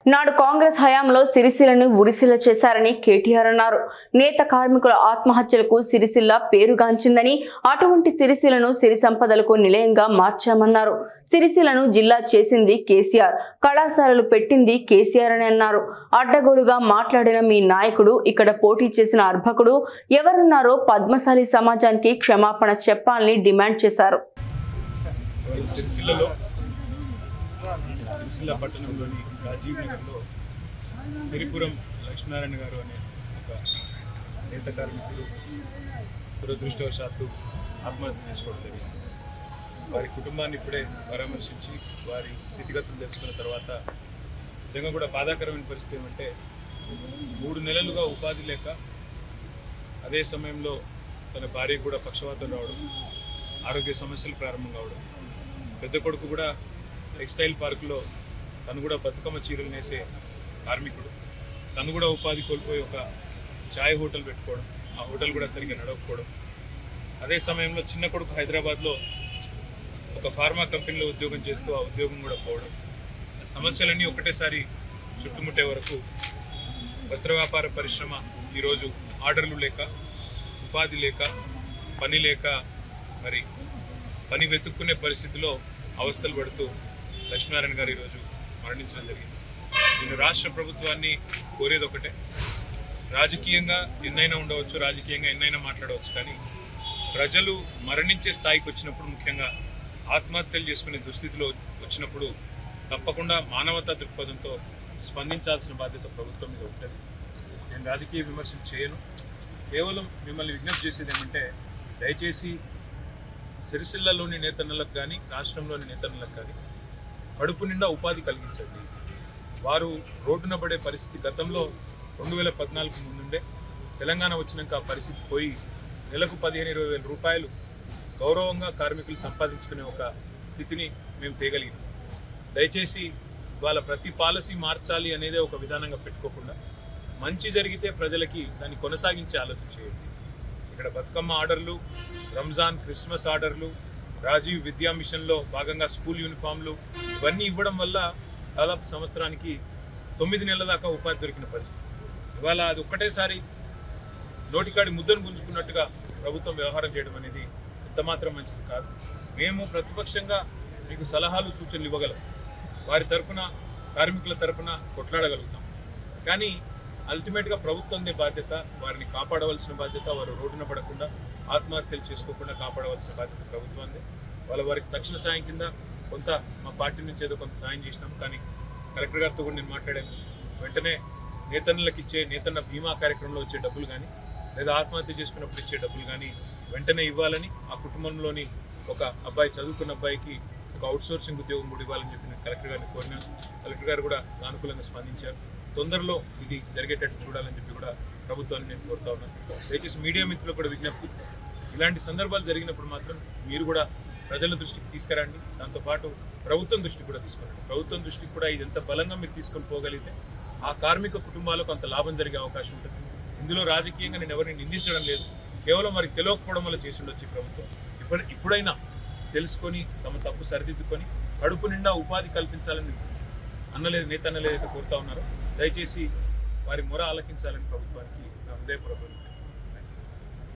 నాడు కాంగ్రెస్ హయాంలో సిరిసిల్లను ఉరిసిల్ల చేశారని కేటీఆర్ అన్నారు నేత కార్మికుల ఆత్మహత్యలకు సిరిసిల్ల పేరుగాంచిందని అటువంటి సిరిసిల్లను సిరి సంపదలకు నిలయంగా మార్చామన్నారు సిరిసిల్లను జిల్లా చేసింది కేసీఆర్ కళాశాలలు పెట్టింది కేసీఆర్ అని అన్నారు అడ్డగోలుగా మాట్లాడిన మీ నాయకుడు ఇక్కడ పోటీ చేసిన అర్భకుడు ఎవరున్నారో పద్మశాలి సమాజానికి క్షమాపణ చెప్పాలని డిమాండ్ చేశారు ఇవాళ సిరిసిల్లలో సిరిసిల్ల పట్టణంలోని రాజీవ్ నగర్లో సిరిపురం లక్ష్మీనారాయణ గారు అనే ఒక నేత కార్మికుడు దురదృష్టవశాత్తు ఆత్మహత్య చేసుకోవడం జరిగింది వారి కుటుంబాన్ని ఇప్పుడే పరామర్శించి వారి స్థితిగతులు తెలుసుకున్న తర్వాత నిజంగా కూడా బాధాకరమైన పరిస్థితి ఏమంటే మూడు నెలలుగా ఉపాధి లేక అదే సమయంలో తన భార్యకు కూడా పక్షవాతం రావడం ఆరోగ్య సమస్యలు ప్రారంభం కావడం పెద్ద కొడుకు కూడా టెక్స్టైల్ పార్కులో తను కూడా బతుకమ్మ చీరలు నేసే కార్మికుడు తను కూడా ఉపాధి కోల్పోయి ఒక ఛాయ్ హోటల్ పెట్టుకోవడం ఆ హోటల్ కూడా సరిగ్గా నడవకపోవడం అదే సమయంలో చిన్న కొడుకు హైదరాబాద్లో ఒక ఫార్మా కంపెనీలో ఉద్యోగం చేస్తూ ఆ ఉద్యోగం కూడా పోవడం ఆ సమస్యలన్నీ ఒకటేసారి చుట్టుముట్టే వరకు వస్త్ర వ్యాపార పరిశ్రమ ఈరోజు ఆర్డర్లు లేక ఉపాధి లేక పని లేక మరి పని వెతుక్కునే పరిస్థితిలో అవస్థలు పడుతూ లక్ష్మీనారాయణ గారు ఈరోజు మరణించడం జరిగింది నేను రాష్ట్ర ప్రభుత్వాన్ని కోరేది ఒకటే రాజకీయంగా ఎన్నైనా ఉండవచ్చు రాజకీయంగా ఎన్నైనా మాట్లాడవచ్చు కానీ ప్రజలు మరణించే స్థాయికి వచ్చినప్పుడు ముఖ్యంగా ఆత్మహత్యలు చేసుకునే దుస్థితిలో వచ్చినప్పుడు తప్పకుండా మానవతా దృక్పథంతో స్పందించాల్సిన బాధ్యత ప్రభుత్వం మీద ఉంటుంది నేను రాజకీయ విమర్శలు చేయను కేవలం మిమ్మల్ని విజ్ఞప్తి చేసేది ఏమంటే దయచేసి సిరిసిల్లలోని నేతన్నలకు కానీ రాష్ట్రంలోని నేతన్నలకు కానీ కడుపు నిండా ఉపాధి కలిగించండి వారు రోడ్డున పడే పరిస్థితి గతంలో రెండు వేల పద్నాలుగు ముందుండే తెలంగాణ వచ్చినాక ఆ పరిస్థితి పోయి నెలకు పదిహేను ఇరవై వేల రూపాయలు గౌరవంగా కార్మికులు సంపాదించుకునే ఒక స్థితిని మేము తేగలిగినాం దయచేసి వాళ్ళ ప్రతి పాలసీ మార్చాలి అనేదే ఒక విధానంగా పెట్టుకోకుండా మంచి జరిగితే ప్రజలకి దాన్ని కొనసాగించే ఆలోచన చేయండి ఇక్కడ బతుకమ్మ ఆర్డర్లు రంజాన్ క్రిస్మస్ ఆర్డర్లు రాజీవ్ విద్యా మిషన్లో భాగంగా స్కూల్ యూనిఫామ్లు ఇవన్నీ ఇవ్వడం వల్ల దాదాపు సంవత్సరానికి తొమ్మిది నెలల దాకా ఉపాధి దొరికిన పరిస్థితి ఇవాళ అది ఒక్కటేసారి నోటికాడి ముద్దను గుంజుకున్నట్టుగా ప్రభుత్వం వ్యవహారం చేయడం అనేది ఎంతమాత్రం మంచిది కాదు మేము ప్రతిపక్షంగా మీకు సలహాలు సూచనలు ఇవ్వగలం వారి తరపున కార్మికుల తరపున కొట్లాడగలుగుతాం కానీ అల్టిమేట్గా ప్రభుత్వందే బాధ్యత వారిని కాపాడవలసిన బాధ్యత వారు రోడ్డున పడకుండా ఆత్మహత్యలు చేసుకోకుండా కాపాడవలసిన బాధ్యత ప్రభుత్వందే వాళ్ళ వారికి తక్షణ సాయం కింద కొంత మా పార్టీ నుంచి ఏదో కొంత సాయం చేసినాం కానీ కలెక్టర్ గారితో కూడా నేను మాట్లాడాను వెంటనే నేతన్నలకు ఇచ్చే నేతన్న బీమా కార్యక్రమంలో వచ్చే డబ్బులు కానీ లేదా ఆత్మహత్య చేసుకున్నప్పుడు ఇచ్చే డబ్బులు కానీ వెంటనే ఇవ్వాలని ఆ కుటుంబంలోని ఒక అబ్బాయి చదువుకున్న అబ్బాయికి ఒక అవుట్సోర్సింగ్ ఉద్యోగం కూడా ఇవ్వాలని చెప్పి నేను కలెక్టర్ గారిని కోరినాను కలెక్టర్ గారు కూడా సానుకూలంగా స్పందించారు తొందరలో ఇది జరిగేటట్టు చూడాలని చెప్పి కూడా ప్రభుత్వాన్ని నేను కోరుతా ఉన్నాను దయచేసి మీడియా మిత్రులకు కూడా విజ్ఞప్తి ఇలాంటి సందర్భాలు జరిగినప్పుడు మాత్రం మీరు కూడా ప్రజల దృష్టికి తీసుకురండి దాంతోపాటు ప్రభుత్వం దృష్టికి కూడా తీసుకురండి ప్రభుత్వం దృష్టికి కూడా ఇది ఎంత బలంగా మీరు తీసుకొని పోగలిగితే ఆ కార్మిక కుటుంబాలకు అంత లాభం జరిగే అవకాశం ఉంటుంది ఇందులో రాజకీయంగా నేను ఎవరిని నిందించడం లేదు కేవలం వారికి తెలియకపోవడం వల్ల చేసి ఉండొచ్చు ఈ ప్రభుత్వం ఇప్పుడు ఇప్పుడైనా తెలుసుకొని తమ తప్పు సరిదిద్దుకొని కడుపు నిండా ఉపాధి కల్పించాలని అన్నలేదు నేత అన్నలేదైతే కోరుతా ఉన్నారో దయచేసి వారి మొర ఆలకించాలని ప్రభుత్వానికి నా హృదయపూర్వక